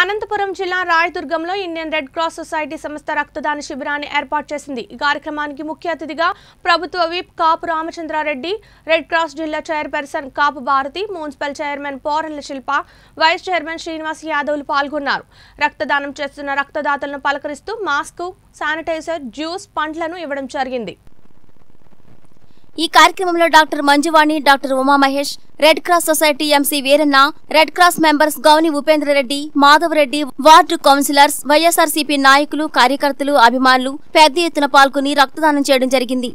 అనంతపురం జిల్లా రాయదుర్గంలో Indian red cross society సంస్థ రక్తదాన శిబిరాన్ని ఏర్పాటు చేసింది ఈ కార్యక్రమానికి ముఖ్య అతిథిగా ప్రభుత్వ whip Kapu Ramachandra Reddy red cross జిల్లా chairperson Kapu Bharathi municipal chairman Poralla Shilpa vice chairman Srinivas యాదవ్లు పాల్గొన్నారు రక్తదానం చేస్తున్న రక్తదాతలను పలకరిస్తూ మాస్క్ శానిటైజర్ జ్యూస్ పండ్లను ఇవ్వడం జరిగింది ఈ కార్యక్రమంలో doctor Manjuvani doctor Uma Mahesh red cross society MC Veeranna red cross members Gouni Upendra Reddy Madhav Reddy ward councillors YSRCP నాయకులు కార్యకర్తలు అభిమానులు పెద్ద ఎత్తున పాల్గొని రక్తదానం చేయడం జరిగింది